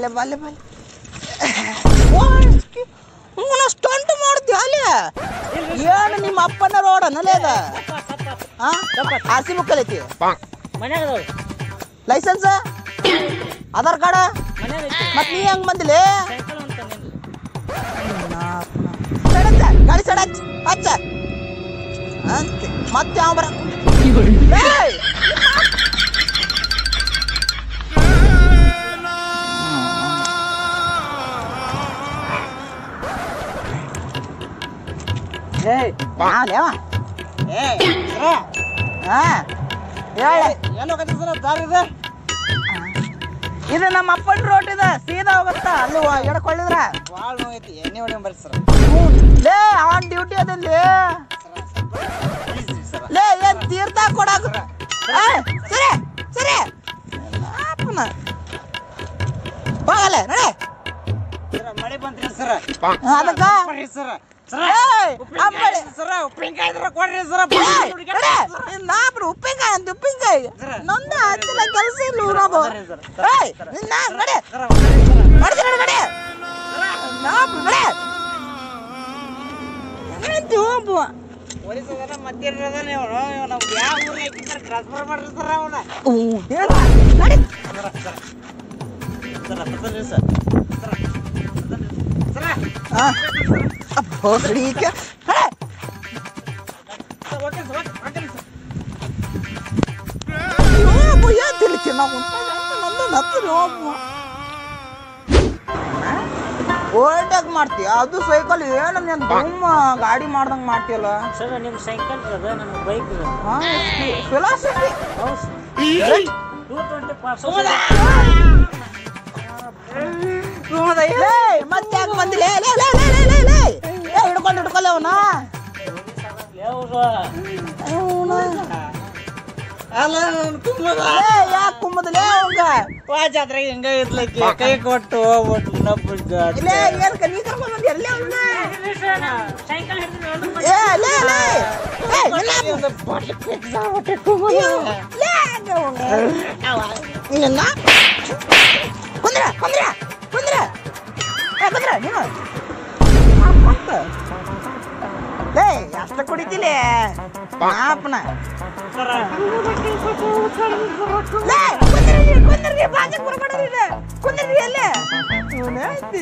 ಬಲ್ಲೆ ಬಲ್ಲೆ ಅವನ ಸ್ಟಂಟ್ ಮಾಡ್ತೀಯ ಅಲ್ಲಿ ಏನು ನಿಮ್ಮ ಅಪ್ಪನ ರೋಡ್ ಅನ್ನಲೇ ಅದ ಹಾ ಆರ್ ಸಿ ಬುಕ್ ಐತಿ ಮನ್ಯಾಗ ಅದಾವ್ರಿ ಲೈಸೆನ್ಸ್ ಆಧಾರ್ ಕಾರ್ಡ್ ಮನ್ಯಾಗ ಐತಿ ಮತ್ ನೀ ಹೆಂಗ್ ಬಂದಿಲೆ ಸೈಕಲ್ ಅಂತ ತಂದೇನ್ರಿ. ಸಡಚ್ಚ ಗಾಡಿ ಸಡಚ್ಚ ಹಚ್ಚ ಅಂತೆ ಮತ್ತೆ ಯಾವ ಬರ ಏಯ್! ಏಯ್ ಯಾವ್ಲೆ ಅವ? ಏಯ್ ಸರ. ಹಾ ಹೇಳಿ ಎಲ್ಲ ಹೋಗತ್ತೆ ಸರ್ ದಾರಿ ಇದೆ ಇದು ನಮ್ಮ ಅಪ್ಪನ ರೋಡ್ ಇದೆ ಸೀದಾ ಹೋಗುತ್ತಾ ಅಲ್ಲಿ ಎಡ್ಕೊಳ್ಳಿದ್ರ ಭಾಳ ನೋವೈತಿ ಎಣ್ಣೆ ಹೊಡಿ ಬರ್ರಿ ಸರ್ ಲೇ ಅವನ್ ಡ್ಯೂಟಿ ಅದಲ್ಲಿ ಲೇ ಏನ್ ತೀರ್ಥ ಕೊಡಾಕ ಏಯ್, ಸರಿ ಸರಿ ಅಪ್ಪನ ಹೋಗಲ್ಲ ನಡೆ ಸರ್ ಮಳೆ ಬಂತ್ರಿ ಸರ್ ಅದಕ್ಕ ಬರ್ರಿ ಸರ್ ಸರ್ ಏಯ್, ಅಂಬಳಿ. ಸರ್ ಉಪ್ಪಿನಕಾಯಿ ಇದ್ರ ಕೊಡ್ರಿ ಸರ್ ಏಯ್, ನಡೆ. ಇನ್ ನಾಪ್ರ ಉಪ್ಪಿನಕಾಯಿ ಅಂತ ಉಪ್ಪಿನಕಾಯಿ ನಂದ ಹತ್ತಿರ ಕೆಲಸ ಇಲ್ಲ ಊರಾಗು ಏಯ್ ನಿನ್ನ ನಡೆ ನಡ್ದು ನಡೆ ನಡೆ ನಾಪ್ರ ನಡೆ ಏನಂತಿ ಹೋಗು ಒರಿಸೋದನ ಮತ್ತೇನಿರೋದ ನೀವು ನಮ್ಗೆ ಯಾವ ಊರಿಗೆ ಹಾಕಿದ್ದಾರೆ ಟ್ರಾನ್ಸ್ಫರ್ ಮಾಡ್ರಿ ಸರ್ ಅವನ ಊ, ಹೇಳ. ನಡೆ ಸರ್ ಹತ್ತಲ್ರಿ ಸರ್ ಸರ್ ಸರ್ ಆ, ಅಬ್ಬೋ ಸಡೀಕ. ಹೇ, sir okay sir okay okay sir ಅಯ್ಯೋ, ಅಬ್ಬೋ, ಏನ್ ತಿಳಿತಿ ನಾವು ಅಂತ ನಂದು ಹತ್ತಿರ ಹೋಗು. ಓಲ್ಟಾಗ್ ಮಾಡ್ತೀಯ ಅದು ಸೈಕಲ್ ಏನು ನೀನು ದುಮ್ಮ ಗಾಡಿ ಮಾಡ್ದಂಗ್ ಮಾಡ್ತೀಯಲ್ಲ ಸರ್ ನಿಮ್ ಸೈಕಲ್ ಅದ ನನಗೆ ಬೈಕ್ ಫಿಲಾಸಫಿ ಹೌದು ಟೂ ಟ್ವೆಂಟಿ ಪಾರ್ಸಲ್ ಮತ್ತೆ ಯಾಕೆ ಬಂದಿಲ್ಲ ಲೇ, ಲೇ, ಲೇ, ಲೇ, ಲೇ, ಲೇ. ಏ, ಹಿಡ್ಕೊಂಡು ಹಿಡ್ಕೊಲ್ಲ ಅವನ ಅಲ್ಲ ಅವ್ನು ಕುಮ್ಮದ ಯಾಕೆ ಕುಮ್ಮದಲೇ ಅವಂಗ ವಾ ಜಾತ್ರೆಗೆ ಹಿಂಗ ಇರ್ಲಿಕ್ಕೆ ಕೈ ಕೊಟ್ಟು ಹೋಗ್ಬಿಟ್ಟು ಇನ್ನೊಬ್ಬ ಜಾತ್ರೆ. ಇಲ್ಲೇ ಏನ್ ಕ- ನೀ ಕರ್ಕೊಂಡ್ ಬಂದಿ ಎಲ್ಲೇ ಅವ್ನ ಸೈಕಲ್ ಹಿಡಿದ್ರೆ ಏ ಲೇ ಲೇ ಏ ಇಲ್ಲ ಒಂದು ಬಾಟ್ಲಿ fix ಆಗ್ಬಿಟ್ಟೆ ಅಯ್ಯೋ, ಲೇ ನಿನ್ನ ಕುಂದ್ರ ಕುಂದ್ರ ಕುಂದ್ರ ಏ ಕುಂದ್ರ ನೀನು ಆ, ಕುಂತ. ಲೇ ಅಷ್ಟ ಕುಡಿತಿಲೇ ಪಾಪನ ಲೇ ಕುಂದ್ರಿ ಕುಂದ್ರಿ ಬಾಜಿ ಕುರ್ಬಾಡ್ರಿ ಇದು ಕುಂದ್ರಿ ಅಲ್ಲೇ ಇವನೇ ಐತಿ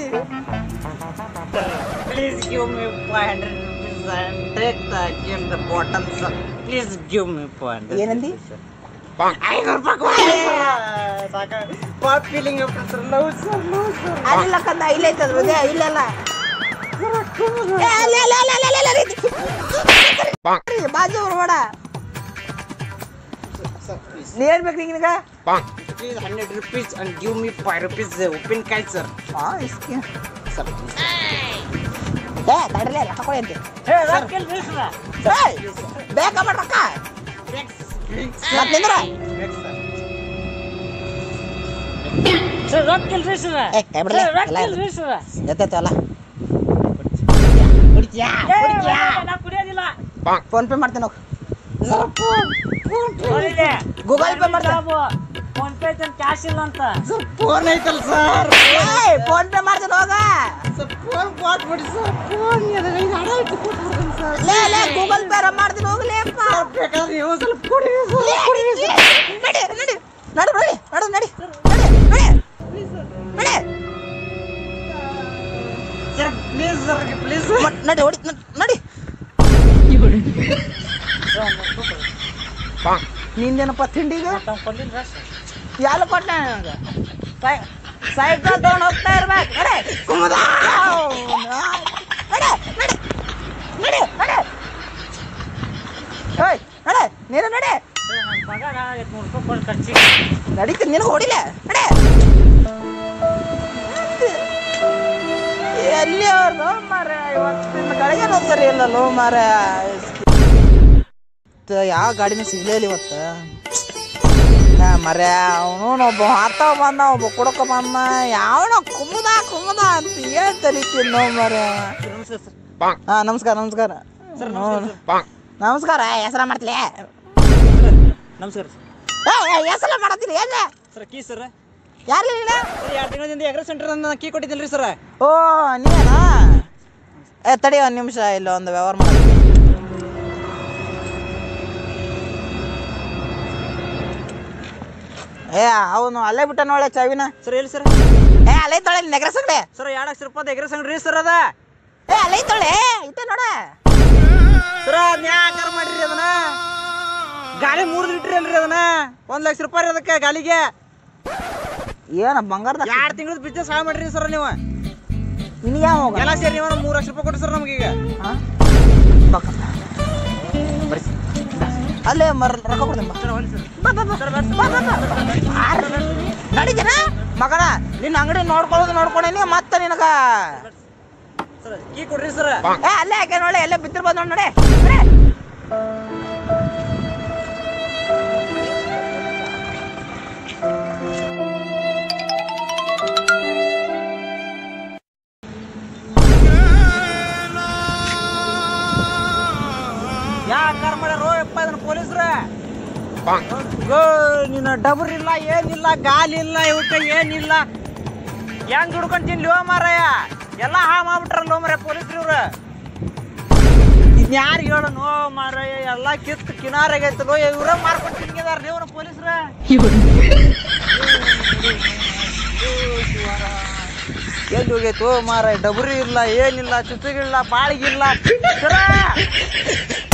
Please give me 500 rupees and take the give the bottle, sir. Please give me 500 ಏನಂದಿ? rupees, sir. ಐನೂರು ರೂಪಾಯಿ ಕೊಡಿ. ಸಾಕ ಪಾಪ್ feeling sir love sir love sir ಅಲ್ಲಿಲ್ಲ ಕಂದ ಇಲ್ಲೇ ಐತದ ಹೃದಯ ಇಲ್ಲೆಲ್ಲ ಏ, ಅಲ್ಲೇ, ಅಲ್ಲೇ, ಅಲ್ಲೇ, ಅಲ್ಲೇ, ಅಲ್ಲೇ, ಅಲ್ಲೇ. ಬಾಜು ಹೊರಬೇಡ ಸರ್ ಪ್ಲೀಸ್ ನೀ ಏನ್ ಬೇಕು ನಿನಗ please hundred rupees and give me five rupees ಉಪ್ಪಿನಕಾಯಿ ಸರ್ ಆ ಇಸ್ಕಿ ಸರ್ ಏ ತಡ್ರಲೇ ರೊಕ್ಕ ಕೊಡಿ ಅಂತೆ ಸರ್ ಏಯ್, ಬೇಕಾ ಮಾಡ್ ರೊಕ್ಕ ಮತ್ ನಿಂದ್ರ ಸರ್ ರೊಕ್ಕ ಇಲ್ರಿ ಸರ್ ಏ ಕೈ ಬಿಡ್ಲೆ ಸರ್ ರೊಕ್ಕ ಎಲ್ಲ ಇಲ್ರಿ ಸರ್ ಎತ್ತೈತಲ್ಲ ಕುಡಿತ್ಯಾ ಕುಡಿತ್ಯಾ ನಾ ಕುಡಿಯೋದಿಲ್ಲ ಫೋನ್ ಪೇ ಮಾಡ್ತೀನಿ ಹೋಗು ನೋಡಿದೆ ಗೂಗಲ್ ಪೇ ಮಾಡ್ತೀನಿ ಫೋನ್ ಪೇ ಕ್ಯಾಶ್ ಇಲ್ಲ ಅಂತ ಸರ್ ಫೋನ್ ಐತಲ್ಲ ಸರ್ ಏಯ್ ಫೋನ್ ಪೇ ಮಾಡ್ತೀನಿ ಹೋಗ ಸರ್ ಫೋನ್ ಕೊಟ್ಬಿಡಿ ಸರ್ ಫೋನ್ ಎದುರಿಗೆ ಹಣ ಇಟ್ಟು ಕೊಟ್ಬಿಡ್ತೀನಿ ಸರ್ ಲೇ ಲೇ ಗೂಗಲ್ ಪೇ ಮಾಡ್ತೀನಿ ಹೋಗ್ಲೇಪ್ಪ ಸರ್ ಬೇಕಾದ್ರೆ ನೀವು ಸ್ವಲ್ಪ ಕೊಡಿ ಲೇ, ನಡಿ ನಡಿ ನಡು ನಡಿ ನಡು ನಡಿ ನಡಿ ನಡಿ ನಡಿ ಸರ್ ಪ್ಲೀಸ್ ಸರ್ ಪ್ಲೀಸ್ ಮ- ನಡಿ ಹೊಡಿ ನ- ನಡಿ ನಿಂದೇನಪ್ಪ ತಿಂಡಿಗೆ ತಾವ್ ಕೊಡ್ಲಿಲ್ಲ ಸರ್ ಎಲ್ಲ ಕೊಟ್ಟ ನನಗೆ ಸೈ- ಸೈಕಲ್ ತಗೊಂಡು ಹೋಗ್ತಾ ಇರ್ಬೇಕು ನಡೆ ಕುಮುದ ನಡೆ ನಡೆ ನಡೆ ನಡೆ ಏಯ್ ನಡೆ ನೀನು ನಡೆ ಸರ್ ನನ್ನ ಪಗಾರ ಐದ್ನೂರು ರೂಪಾಯಿ ಕೊಟ್ಟು ಖರ್ಚಿಗೆ ನಡೀತೀನಿ ನಿನಗೆ ಹೊಡಿಲೆ ನಡೆ ಎಲ್ಲಿ ಅವ್ರು ಮಾರ ಇವತ್ತಿನ ಗಳಿಗೆ ಸರಿ ಇಲ್ಲಲ್ಲೋ ಮಾರ ಯಾವ ಗಾಡಿನೇ ಸಿಗ್ಲೇ ಇಲ್ಲ ಇವತ್ತು ಹಾ ಮರ ಅವನು ಒಬ್ಬ ಹಾತ ಬಂದ ಒಬ್ಬ ಕುಡಕ ಬಂದ ಯಾವನ ಕುಮುದ ಕುಮುದ ಅಂತ ಏನ್ ತಲಿತೀನಿ ನೋ ಮರ ನಮಸ್ಕಾರ ಸರ್ ಹಾ ನಮಸ್ಕಾರ ನಮಸ್ಕಾರ ಸರ್ ನೋಡು. ನಮಸ್ಕಾರ ಹೆಸರ ಮಾಡ್ತಿಲೆ ನಮಸ್ಕಾರ ಸರ್ ಹೆಸರ ಮಾಡತ್ತೀನಿ ಎಲ್ಲ ಸರ್ ಕೀ ಸರ್ ಯಾರು ಇಲ್ಲ ಎರಡು ತಿಂಗಳಿಂದ ಎಗ್ರ ಸೆಂಟರ್ ಅನ್ನ ಕೀ ಕೊಟ್ಟಿದ್ದಿಲ್ರಿ ಸರ್ ಓ ನೀವೇನಾ ಏ ತಡಿ ಒಂದು ನಿಮಿಷ ಇಲ್ಲ ಒಂದು ವ್ಯವಹಾರ ಮಾಡಿ ಏ ಅವನು ಅಲ್ಲೇ ಬಿಟ್ಟ ನೋಳೆ ಚಾವಿನ ಸರ್ ಎಲ್ಲಿ ಸರ್ ಏ ಅಲ್ಲೇ ತೊಳೆ ನೆಗ್ರ ಸಂಗಡೆ ಸರ್ ಎರಡು ಲಕ್ಷ ರೂಪಾಯಿ ಎಗ್ರ ಸಂಗ್ರಿ ಸರ್ ಅದ ಏ ಅಲ್ಲೇ ತೊಳೆ ಇತ್ತೆ ನೋಡ ಸರ್ ಅದ್ನ ಯಾಕಾರ ಮಾಡಿರಿ ಅದನ್ನ ಗಾಳಿ ಮೂರು ಲೀಟ್ರ್ ಅಲ್ರಿ ಅದನ್ನ ಒಂದ್ ಲಕ್ಷ ರೂಪಾಯಿ ರೀ ಅದಕ್ಕೆ ಗಾಲಿಗೆ ಏನ ಬಂಗಾರದ ಎರಡು ತಿಂಗಳದ ಬಿಸ್ನೆಸ್ ಹಾಳು ಮಾಡ್ರಿ ಸರ್ ನೀವು ನಿನಗೆ ಯಾವ ಹೋಗ ಎಲ್ಲ ಸೇರಿ ನೀವು ಒಂದು ಮೂರು ಲಕ್ಷ ರೂಪಾಯಿ ಕೊಟ್ಟು ಸರ್ ನಮಗೀಗ ಹಾ? ಬಕ್ಕ. ಬರ್ರಿ. ಅಲ್ಲೇ ಮರ ರೊಕ್ಕ ಕೊಡ್ತೀನಿ ಬಾ. ಸರ್ ಒಲ್ಲಿ ಸರ್ ಬಾ, ಬಾ, ಬಾ. ಆರ್- ನಡೀತೀನ ಮಗನ ನಿನ್ನ ಅಂಗಡಿ ನೋಡ್ಕೊಳ್ಳೋದು ನೋಡ್ಕೊಂಡೇನಿ ಮತ್ತೆ ನಿನಗ ಸರ್ ಕೀ ಕೊಡ್ರಿ ಸರ್ ಏ ಅಲ್ಲೇ ಹಾಕೆ ನೋಡಿ ಎಲ್ಲೇ ಬಿದ್ದಿರ್ಬೋದು ನೋಡಿ ನಡೆ ನಡೆ. ಯಾಕಾರ ಮಾಡ್ಯಾರೋ ಯಪ್ಪ ಇದನ್ನ ಪೊಲೀಸ್ರ ಗೋ, ನಿನ್ನ ಡಬರ್ ಇಲ್ಲ ಏನಿಲ್ಲ ಗಾಲಿ ಇಲ್ಲ ಇವಕ್ಕೆ ಏನಿಲ್ಲ ಹೆಂಗ್ ದುಡ್ಕೊಂಡ್ ತಿನ್ಲಿ ಹೋ ಮಾರಾಯ ಎಲ್ಲ ಹಾ ಮಾಡ್ಬಿಟ್ರಲ್ಲ ಮಾರಾಯ ಪೊಲೀಸ್ರು ಇವ್ರ ಇದ್ ಯಾರು ಹೇಳನು ಮಾರಾಯ ಎಲ್ಲ ಕಿತ್ತು ಕಿನಾರಾಗೈತಲೋ ಇವ್ರ ಮಾರ್ಕೊಂಡು ತಿನ್ಗಿದಾರ ದೇವ್ರ ಪೊಲೀಸ್ರ ಎಲ್ಲಿ ಹೋಗೈತು ಮಾರಾಯ ಡಬರಿ ಇಲ್ಲ ಏನಿಲ್ಲ ಚುಚ್ಚುಗಿಲ್ಲ ಬಾಳಿಗಿಲ್ಲ ಸರ